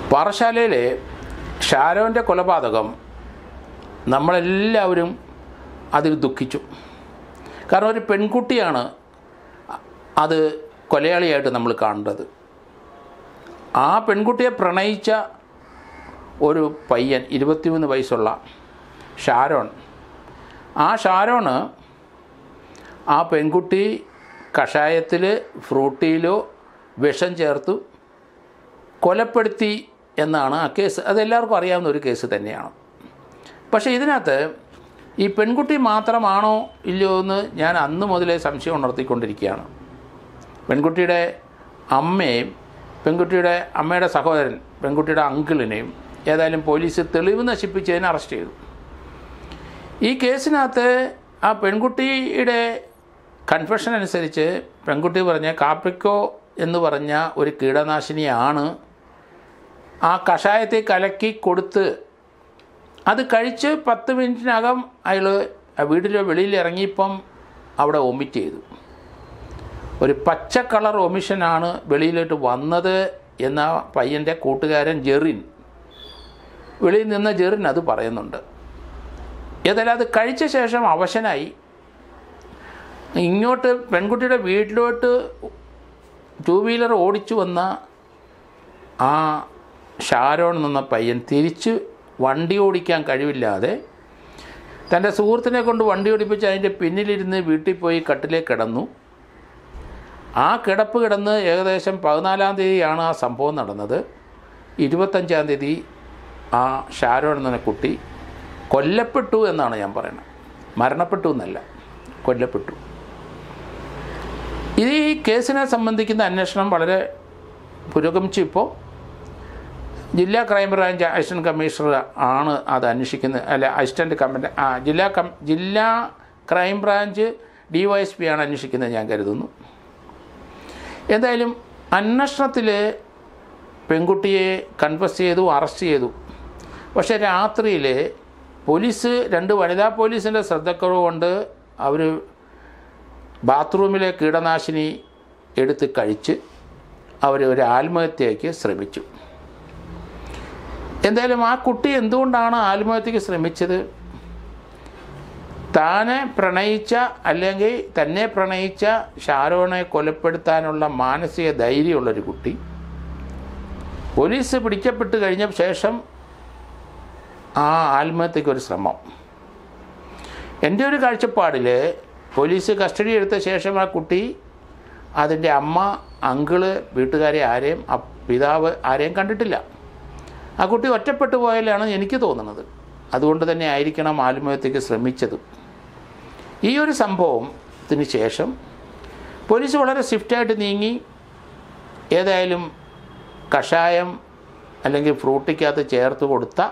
പാറശാലയിലെ ഷാരോൻ്റെ കൊലപാതകം നമ്മളെല്ലാവരും അതിൽ ദുഃഖിച്ചു കാരണം ഒരു പെൺകുട്ടിയാണ് അത് കൊലയാളിയായിട്ട് നമ്മൾ കാണേണ്ടത് ആ പെൺകുട്ടിയെ പ്രണയിച്ച ഒരു പയ്യൻ ഇരുപത്തിമൂന്ന് വയസ്സുള്ള ഷാരോൺ ആ ഷാരോണ് ആ പെൺകുട്ടി കഷായത്തിൽ ഫ്രൂട്ടിയിലോ വിഷം ചേർത്തു കൊലപ്പെടുത്തി എന്നാണ് ആ കേസ് അതെല്ലാവർക്കും അറിയാവുന്ന ഒരു കേസ് തന്നെയാണ് പക്ഷേ ഇതിനകത്ത് ഈ പെൺകുട്ടി മാത്രമാണോ ഇല്ലയോ എന്ന് ഞാൻ അന്ന് മുതലേ സംശയം ഉണർത്തിക്കൊണ്ടിരിക്കുകയാണ് പെൺകുട്ടിയുടെ അമ്മയും പെൺകുട്ടിയുടെ അമ്മയുടെ സഹോദരൻ പെൺകുട്ടിയുടെ അങ്കിളിനെയും ഏതായാലും പോലീസ് തെളിവ് നശിപ്പിച്ചതിന് അറസ്റ്റ് ചെയ്തു ഈ കേസിനകത്ത് ആ പെൺകുട്ടിയുടെ കൺഫെഷൻ അനുസരിച്ച് പെൺകുട്ടി പറഞ്ഞ കാപ്രിക്കോ എന്ന് പറഞ്ഞ ഒരു കീടനാശിനിയാണ് ആ കഷായത്തെ കലക്കി കൊടുത്ത് അത് കഴിച്ച് പത്ത് മിനിറ്റിനകം അയാൾ വീട്ടിലോ വെളിയിൽ ഇറങ്ങിയപ്പം അവിടെ ഒമിറ്റ് ചെയ്തു ഒരു പച്ച കളർ ഒമിഷനാണ് വെളിയിലോട്ട് വന്നത് എന്ന പയ്യൻ്റെ കൂട്ടുകാരൻ ജെറിൻ വെളിയിൽ നിന്ന ജെറിൻ അത് പറയുന്നുണ്ട് ഏതായാലും അത് കഴിച്ച ശേഷം അവശനായി ഇങ്ങോട്ട് പെൺകുട്ടിയുടെ വീട്ടിലോട്ട് ടൂ വീലർ ഓടിച്ചു വന്ന ആ ഷാരോൺ എന്ന പയ്യൻ തിരിച്ച് വണ്ടി ഓടിക്കാൻ കഴിവില്ലാതെ തൻ്റെ സുഹൃത്തിനെ കൊണ്ട് വണ്ടി ഓടിപ്പിച്ച് അതിൻ്റെ പിന്നിലിരുന്ന് വീട്ടിൽ പോയി കട്ടിലേക്ക് കിടന്നു ആ കിടപ്പ് കിടന്ന് ഏകദേശം പതിനാലാം തീയതിയാണ് ആ സംഭവം നടന്നത് ഇരുപത്തഞ്ചാം തീയതി ആ ഷാരോൺ എന്ന കുട്ടി കൊല്ലപ്പെട്ടു എന്നാണ് ഞാൻ പറയുന്നത് മരണപ്പെട്ടു എന്നല്ല കൊല്ലപ്പെട്ടു ഇത് ഈ കേസിനെ സംബന്ധിക്കുന്ന അന്വേഷണം വളരെ പുരോഗമിച്ചു ഇപ്പോൾ ജില്ലാ ക്രൈംബ്രാഞ്ച് അസിസ്റ്റൻറ്റ് കമ്മീഷണർ ആണ് അത് അന്വേഷിക്കുന്നത് അല്ല അസിസ്റ്റൻറ്റ് കമ്മീ ആ ജില്ലാ കം ജില്ലാ crime branch D Y S P ആണ് അന്വേഷിക്കുന്നത് ഞാൻ കരുതുന്നു എന്തായാലും അന്വേഷണത്തിൽ പെൺകുട്ടിയെ കൺഫസ് ചെയ്തു അറസ്റ്റ് ചെയ്തു പക്ഷേ രാത്രിയിൽ പോലീസ് രണ്ട് വനിതാ പോലീസിൻ്റെ ശ്രദ്ധക്കുറവ് കൊണ്ട് അവർ ബാത്റൂമിലെ കീടനാശിനി എടുത്ത് കഴിച്ച് അവർ ഒരു ആത്മഹത്യയ്ക്ക് ശ്രമിച്ചു എന്തായാലും ആ കുട്ടി എന്തുകൊണ്ടാണ് ആത്മഹത്യക്ക് ശ്രമിച്ചത് താനെ പ്രണയിച്ച അല്ലെങ്കിൽ തന്നെ പ്രണയിച്ച ഷാരോണെ കൊലപ്പെടുത്താനുള്ള മാനസിക ധൈര്യമുള്ളൊരു കുട്ടി പോലീസ് പിടിക്കപ്പെട്ട് കഴിഞ്ഞ ശേഷം ആ ആത്മഹത്യക്ക് ഒരു ശ്രമം എൻ്റെ ഒരു കാഴ്ചപ്പാടിൽ പോലീസ് കസ്റ്റഡി എടുത്ത ശേഷം ആ കുട്ടി അതിൻ്റെ അമ്മ അങ്കിള് വീട്ടുകാരെ ആരെയും അ- പിതാവ് ആരെയും കണ്ടിട്ടില്ല ആ കുട്ടി ഒറ്റപ്പെട്ടു പോയാലാണ് എനിക്ക് തോന്നുന്നത് അതുകൊണ്ട് തന്നെ ആയിരിക്കണം ആത്മഹത്യക്ക് ശ്രമിച്ചത് ഈ ഒരു സംഭവത്തിന് ശേഷം പോലീസ് വളരെ സ്വിഫ്റ്റായിട്ട് നീങ്ങി ഏതായാലും കഷായം അല്ലെങ്കിൽ ഫ്രൂട്ടിക്കകത്ത് ചേർത്ത് കൊടുത്ത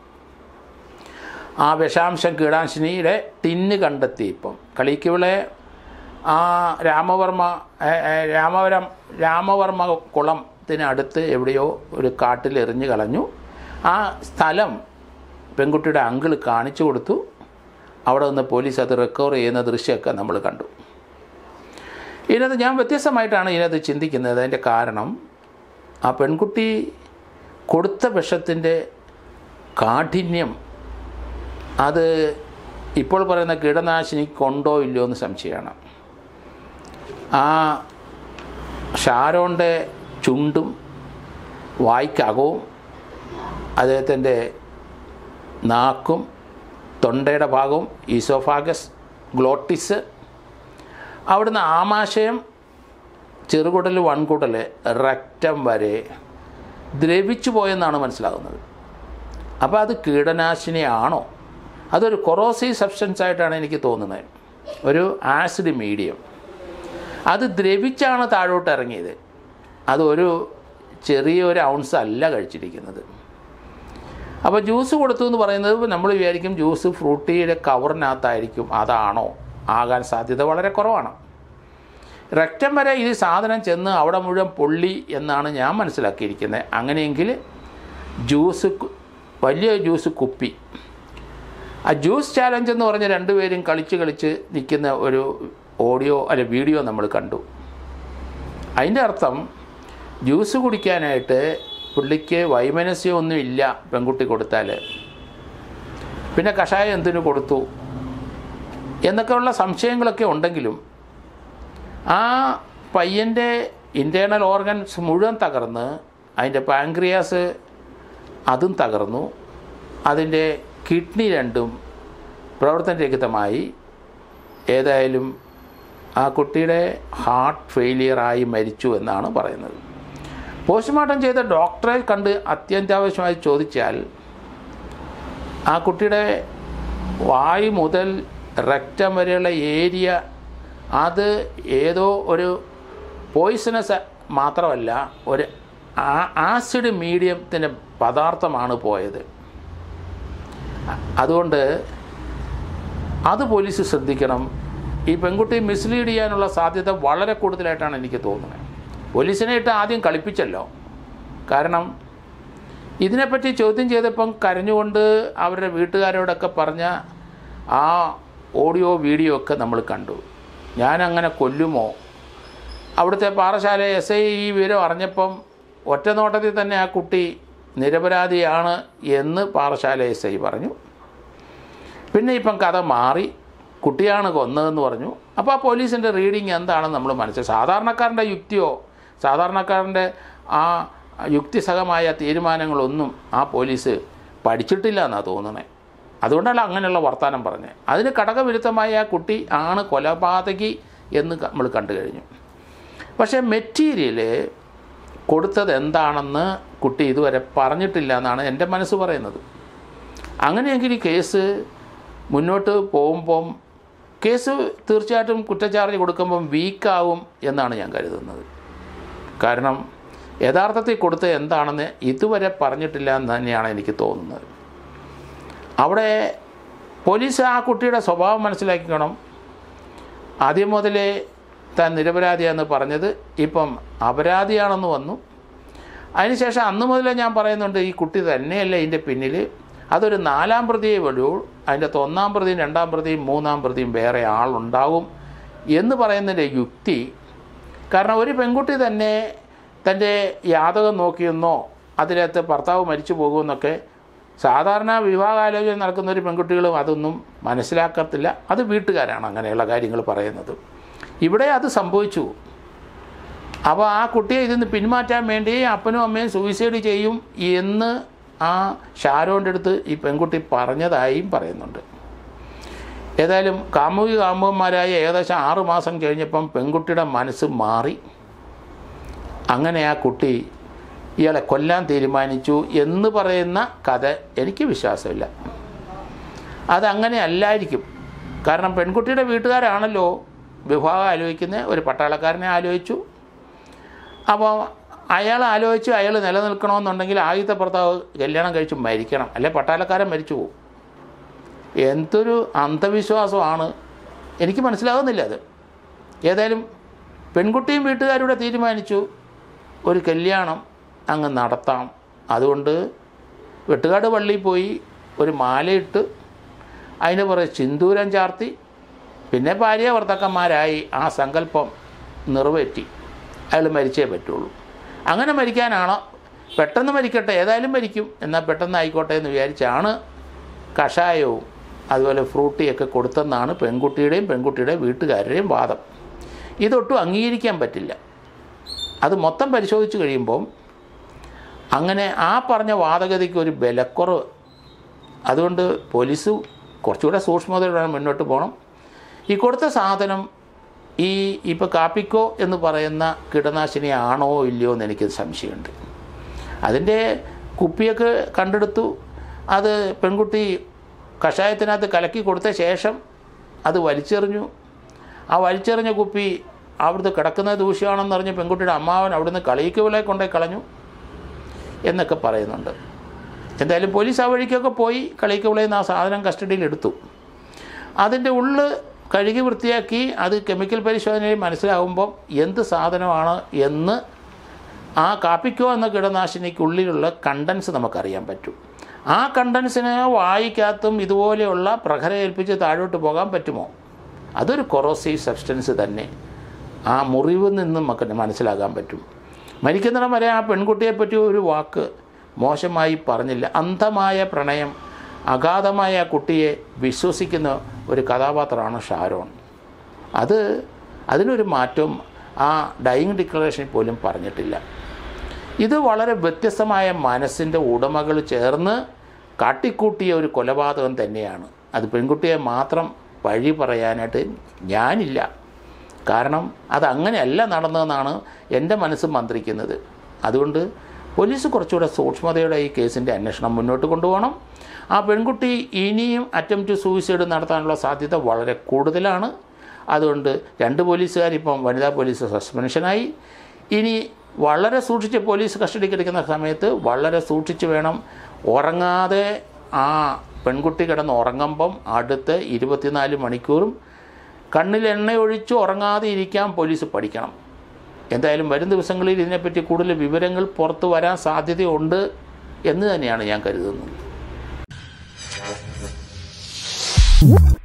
ആ വിഷാംശം കീടാശിനിയുടെ ടിന്ന് കണ്ടെത്തി ഇപ്പം കളിക്കുവിളെ ആ രാമവർമ്മ ഏ, ഏ, രാമവരം രാമവർമ്മ കുളത്തിനടുത്ത് എവിടെയോ ഒരു കാട്ടിൽ എറിഞ്ഞു കളഞ്ഞു ആ സ്ഥലം പെൺകുട്ടിയുടെ അങ്കിൾ കാണിച്ചു കൊടുത്തു അവിടെ നിന്ന് പോലീസ് അത് റിക്കവർ ചെയ്യുന്ന ദൃശ്യമൊക്കെ നമ്മൾ കണ്ടു ഇതിനകത്ത് ഞാൻ വ്യത്യസ്തമായിട്ടാണ് ഇതിനകത്ത് ചിന്തിക്കുന്നത് അതിൻ്റെ കാരണം ആ പെൺകുട്ടി കൊടുത്ത വിഷത്തിൻ്റെ കാഠിന്യം അത് ഇപ്പോൾ പറയുന്ന കീടനാശിനി കൊണ്ടോ ഇല്ലയോ എന്ന് സംശയമാണ് ആ ഷാരോൻ്റെ ചുണ്ടും വായ്ക്കകവും അദ്ദേഹത്തിൻ്റെ നാക്കും തൊണ്ടയുടെ ഭാഗവും ഈസോഫാഗസ് ഗ്ലോട്ടിസ് അവിടുന്ന് ആമാശയം ചെറുകുടൽ വൺകുടൽ റക്റ്റം വരെ ദ്രവിച്ചു പോയെന്നാണ് മനസ്സിലാകുന്നത് അപ്പോൾ അത് കീടനാശിനിയാണോ അതൊരു കൊറോസീവ് സബ്സ്റ്റൻസ് ആയിട്ടാണ് എനിക്ക് തോന്നുന്നത് ഒരു ആസിഡ് മീഡിയം അത് ദ്രവിച്ചാണ് താഴോട്ട് ഇറങ്ങിയത് അതൊരു ചെറിയൊരു ഔൺസ് അല്ല കഴിച്ചിരിക്കുന്നത് അപ്പോൾ ജ്യൂസ് കൊടുത്തു എന്ന് പറയുന്നത് നമ്മൾ വിചാരിക്കും ജ്യൂസ് ഫ്രൂട്ടിയുടെ കവറിനകത്തായിരിക്കും അതാണോ ആകാൻ സാധ്യത വളരെ കുറവാണ് റക്റ്റം വരെ ഈ സാധനം ചെന്ന് അവിടെ മുഴുവൻ പൊള്ളി എന്നാണ് ഞാൻ മനസ്സിലാക്കിയിരിക്കുന്നത് അങ്ങനെയെങ്കിൽ ജ്യൂസ് കു- വലിയ ജ്യൂസ് കുപ്പി ആ ജ്യൂസ് ചാലഞ്ച് എന്ന് പറഞ്ഞ രണ്ടുപേരും കളിച്ച് കളിച്ച് നിൽക്കുന്ന ഒരു ഓഡിയോ അല്ലെ വീഡിയോ നമ്മൾ കണ്ടു അതിൻ്റെ അർത്ഥം ജ്യൂസ് കുടിക്കാനായിട്ട് പുള്ളിക്ക് വൈമനസ്യമൊന്നും ഇല്ല പെൺകുട്ടി കൊടുത്താൽ പിന്നെ കഷായം എന്തിനു കൊടുത്തു എന്നൊക്കെയുള്ള സംശയങ്ങളൊക്കെ ഉണ്ടെങ്കിലും ആ പയ്യൻ്റെ ഇൻറ്റേർണൽ ഓർഗൻസ് മുഴുവൻ തകർന്ന് അതിൻ്റെ പാൻക്രിയാസ് അതും തകർന്നു അതിൻ്റെ കിഡ്നി രണ്ടും പ്രവർത്തനരഹിതമായി ഏതായാലും ആ കുട്ടിയുടെ ഹാർട്ട് ഫെയിലിയറായി മരിച്ചു എന്നാണ് പറയുന്നത് പോസ്റ്റ്മോർട്ടം ചെയ്ത ഡോക്ടറെ കണ്ട് അത്യന്താവശ്യമായി ചോദിച്ചാൽ ആ കുട്ടിയുടെ വായു മുതൽ റക്റ്റം വരെയുള്ള ഏരിയ അത് ഏതോ ഒരു പോയിസണസ് മാത്രമല്ല ഒരു ആ- ആസിഡ് മീഡിയത്തിൻ്റെ പദാർത്ഥമാണ് പോയത് അ- അതുകൊണ്ട് അത് പോലീസ് ശ്രദ്ധിക്കണം ഈ പെൺകുട്ടി മിസ്ലീഡ് ചെയ്യാനുള്ള സാധ്യത വളരെ കൂടുതലായിട്ടാണ് എനിക്ക് തോന്നുന്നത് പോലീസിനെ ഇട്ട് ആദ്യം കളിപ്പിച്ചല്ലോ കാരണം ഇതിനെപ്പറ്റി ചോദ്യം ചെയ്തപ്പം കരഞ്ഞുകൊണ്ട് അവരുടെ വീട്ടുകാരോടൊക്കെ പറഞ്ഞ ആ ഓഡിയോ വീഡിയോ ഒക്കെ നമ്മൾ കണ്ടു ഞാൻ അങ്ങനെ കൊല്ലുമോ അവിടുത്തെ പാറശാല എസ് ഐ ഈ വിവരം അറിഞ്ഞപ്പം ഒറ്റ നോട്ടത്തിൽ തന്നെ ആ കുട്ടി നിരപരാധിയാണ് എന്ന് പാറശാല എസ് ഐ പറഞ്ഞു പിന്നെ ഇപ്പം കഥ മാറി കുട്ടിയാണ് കൊന്നതെന്ന് പറഞ്ഞു അപ്പോൾ ആ പോലീസിൻ്റെ റീഡിങ് എന്താണെന്ന് നമ്മൾ മനസ്സിലാക്കി സാധാരണക്കാരൻ്റെ യുക്തിയോ സാധാരണക്കാരൻ്റെ ആ യുക്തിസഹമായ തീരുമാനങ്ങളൊന്നും ആ പോലീസ് പഠിച്ചിട്ടില്ല എന്നാണ് തോന്നണേ അതുകൊണ്ടല്ല അങ്ങനെയുള്ള വർത്തമാനം പറഞ്ഞത് അതിന് ഘടകവിരുദ്ധമായ ആ കുട്ടി ആണ് കൊലപാതകി എന്ന് നമ്മൾ കണ്ടു കഴിഞ്ഞു പക്ഷേ മെറ്റീരിയൽ കൊടുത്തത് എന്താണെന്ന് കുട്ടി ഇതുവരെ പറഞ്ഞിട്ടില്ല എന്നാണ് എൻ്റെ മനസ്സ് പറയുന്നത് അങ്ങനെയെങ്കിൽ ഈ കേസ് മുന്നോട്ട് പോകുമ്പം കേസ് തീർച്ചയായിട്ടും കുറ്റച്ചാർജ് കൊടുക്കുമ്പം വീക്കാവും എന്നാണ് ഞാൻ കരുതുന്നത് കാരണം യഥാർത്ഥത്തിൽ കൊടുത്ത എന്താണെന്ന് ഇതുവരെ പറഞ്ഞിട്ടില്ല എന്ന് തന്നെയാണ് എനിക്ക് തോന്നുന്നത് അവിടെ പോലീസ് ആ കുട്ടിയുടെ സ്വഭാവം മനസ്സിലാക്കിക്കണം ആദ്യം മുതലേ താൻ നിരപരാധിയാണെന്ന് പറഞ്ഞത് ഇപ്പം അപരാധിയാണെന്ന് വന്നു അതിനുശേഷം അന്ന് മുതലേ ഞാൻ പറയുന്നുണ്ട് ഈ കുട്ടി തന്നെയല്ല ഇതിൻ്റെ പിന്നിൽ അതൊരു നാലാം പ്രതിയെ വരൂ അതിൻ്റെ അകത്ത് ഒന്നാം പ്രതിയും രണ്ടാം പ്രതിയും മൂന്നാം പ്രതിയും വേറെ ആളുണ്ടാവും എന്ന് പറയുന്നതിൻ്റെ യുക്തി കാരണം ഒരു പെൺകുട്ടി തന്നെ തൻ്റെ യാതകം നോക്കിയെന്നോ അതിനകത്ത് ഭർത്താവ് മരിച്ചു പോകുമെന്നൊക്കെ സാധാരണ വിവാഹാലോചന നടക്കുന്ന ഒരു പെൺകുട്ടികളും അതൊന്നും മനസ്സിലാക്കത്തില്ല അത് വീട്ടുകാരാണ് അങ്ങനെയുള്ള കാര്യങ്ങൾ പറയുന്നത് ഇവിടെ അത് സംഭവിച്ചു അപ്പോൾ ആ കുട്ടിയെ ഇതിൽ നിന്ന് പിന്മാറ്റാൻ വേണ്ടി അപ്പനും അമ്മയും സൂയിസൈഡ് ചെയ്യും എന്ന് ആ ഷാരോൻ്റെ അടുത്ത് ഈ പെൺകുട്ടി പറഞ്ഞതായും പറയുന്നുണ്ട് ഏതായാലും കാമുകി കാമുകന്മാരായ ഏകദേശം ആറ് മാസം കഴിഞ്ഞപ്പം പെൺകുട്ടിയുടെ മനസ്സ് മാറി അങ്ങനെ ആ കുട്ടി ഇയാളെ കൊല്ലാൻ തീരുമാനിച്ചു എന്ന് പറയുന്ന കഥ എനിക്ക് വിശ്വാസമില്ല അതങ്ങനെ അല്ലായിരിക്കും കാരണം പെൺകുട്ടിയുടെ വീട്ടുകാരാണല്ലോ വിവാഹം ആലോചിക്കുന്നത് ഒരു പട്ടാളക്കാരനെ ആലോചിച്ചു അപ്പോൾ അയാൾ ആലോചിച്ച് അയാൾ നിലനിൽക്കണമെന്നുണ്ടെങ്കിൽ ആദ്യത്തെ ഭർത്താവ് കല്യാണം കഴിച്ച് മരിക്കണം അല്ലെ പട്ടാളക്കാരൻ മരിച്ചു പോകും എന്തൊരു അന്ധവിശ്വാസമാണ് എനിക്ക് മനസ്സിലാകുന്നില്ല അത് ഏതായാലും പെൺകുട്ടിയും വീട്ടുകാരുടെ തീരുമാനിച്ചു ഒരു കല്യാണം അങ്ങ് നടത്താം അതുകൊണ്ട് വെട്ടുകാട് പള്ളിയിൽ പോയി ഒരു മാലയിട്ട് അതിന് പുറകെ ചിന്തൂരം ചാർത്തി പിന്നെ ഭാര്യ ഭർത്താക്കന്മാരായി ആ സങ്കല്പം നിറവേറ്റി അയാൾ മരിച്ചേ പറ്റുള്ളൂ അങ്ങനെ മരിക്കാനാണോ പെട്ടെന്ന് മരിക്കട്ടെ ഏതായാലും മരിക്കും എന്നാൽ പെട്ടെന്ന് ആയിക്കോട്ടെ എന്ന് വിചാരിച്ചാണ് കഷായവും അതുപോലെ ഫ്രൂട്ടിയൊക്കെ കൊടുത്തെന്നാണ് പെൺകുട്ടിയുടെയും പെൺകുട്ടിയുടെ വീട്ടുകാരുടെയും വാദം ഇതൊട്ടും അംഗീകരിക്കാൻ പറ്റില്ല അത് മൊത്തം പരിശോധിച്ച് കഴിയുമ്പം അങ്ങനെ ആ പറഞ്ഞ വാദഗതിക്ക് ഒരു ബലക്കുറവ് അതുകൊണ്ട് പോലീസ് കുറച്ചുകൂടെ സൂക്ഷ്മതയോടെ മുന്നോട്ട് പോകണം ഈ കൊടുത്ത സാധനം ഈ ഇപ്പോൾ കാപ്പിക്കോ എന്ന് പറയുന്ന കീടനാശിനി ആണോ ഇല്ലയോ എന്ന് എനിക്ക് സംശയമുണ്ട് അതിൻ്റെ കുപ്പിയൊക്കെ കണ്ടെടുത്തു അത് പെൺകുട്ടി കഷായത്തിനകത്ത് കലക്കി കൊടുത്ത ശേഷം അത് വലിച്ചെറിഞ്ഞു ആ വലിച്ചെറിഞ്ഞ കുപ്പി അവിടുത്തെ കിടക്കുന്നത് ദൂഷ്യമാണെന്ന് അറിഞ്ഞ് പെൺകുട്ടിയുടെ അമ്മാവൻ അവിടുന്ന് കളിക്ക് വിളയെ കൊണ്ടുപോയി കളഞ്ഞു എന്നൊക്കെ പറയുന്നുണ്ട് എന്തായാലും പോലീസ് ആ വഴിക്കൊക്കെ പോയി കളിക്ക് വിളയിൽ നിന്ന് ആ സാധനം കസ്റ്റഡിയിൽ എടുത്തു അതിൻ്റെ ഉള്ള് കഴുകി വൃത്തിയാക്കി അത് കെമിക്കൽ പരിശോധനയിൽ മനസ്സിലാകുമ്പം എന്ത് സാധനമാണ് എന്ന് ആ കാപ്പിക്കോ എന്ന കീടനാശിനിക്കുള്ളിലുള്ള കണ്ടൻസ് നമുക്കറിയാൻ പറ്റും ആ കണ്ടൻസിന് വായിക്കകത്തും ഇതുപോലെയുള്ള പ്രഹര ഏൽപ്പിച്ച് താഴോട്ട് പോകാൻ പറ്റുമോ അതൊരു കൊറോസീവ് സബ്സ്റ്റൻസ് തന്നെ ആ മുറിവിൽ നിന്നും നമുക്ക് മനസ്സിലാക്കാൻ പറ്റും മരിക്കുന്നിടം വരെ ആ പെൺകുട്ടിയെ പറ്റി ഒരു വാക്ക് മോശമായി പറഞ്ഞില്ല അന്ധമായ പ്രണയം അഗാധമായ ആ കുട്ടിയെ വിശ്വസിക്കുന്ന ഒരു കഥാപാത്രമാണ് ഷാരോൺ അത് അതിനൊരു മാറ്റവും ആ ഡൈയിങ് ഡിക്ലറേഷനിൽ പോലും പറഞ്ഞിട്ടില്ല ഇത് വളരെ വ്യത്യസ്തമായ മനസ്സിൻ്റെ ഉടമകൾ ചേർന്ന് കാട്ടിക്കൂട്ടിയ ഒരു കൊലപാതകം തന്നെയാണ് അത് പെൺകുട്ടിയെ മാത്രം വഴി പറയാനായിട്ട് ഞാനില്ല കാരണം അത് അങ്ങനെയല്ല നടന്നതെന്നാണ് എൻ്റെ മനസ്സ് മന്ത്രിക്കുന്നത് അതുകൊണ്ട് പോലീസ് കുറച്ചുകൂടെ സൂക്ഷ്മതയോടെ ഈ കേസിൻ്റെ അന്വേഷണം മുന്നോട്ട് കൊണ്ടുപോകണം ആ പെൺകുട്ടി ഇനിയും അറ്റംപ്റ്റ് സൂയിസൈഡ് നടത്താനുള്ള സാധ്യത വളരെ കൂടുതലാണ് അതുകൊണ്ട് രണ്ട് പോലീസുകാരിപ്പം വനിതാ പോലീസ് സസ്പെൻഷനായി ഇനി വളരെ സൂക്ഷിച്ച് പോലീസ് കസ്റ്റഡിക്ക് എടുക്കുന്ന സമയത്ത് വളരെ സൂക്ഷിച്ച് വേണം ഉറങ്ങാതെ ആ പെൺകുട്ടി കിടന്ന് ഉറങ്ങുമ്പം അടുത്ത ഇരുപത്തിനാല് മണിക്കൂറും കണ്ണിൽ എണ്ണയൊഴിച്ച് ഉറങ്ങാതെ ഇരിക്കാൻ പോലീസ് പഠിക്കണം എന്തായാലും വരും ദിവസങ്ങളിൽ ഇതിനെപ്പറ്റി കൂടുതൽ വിവരങ്ങൾ പുറത്തു വരാൻ സാധ്യതയുണ്ട് എന്ന് തന്നെയാണ് ഞാൻ കരുതുന്നത്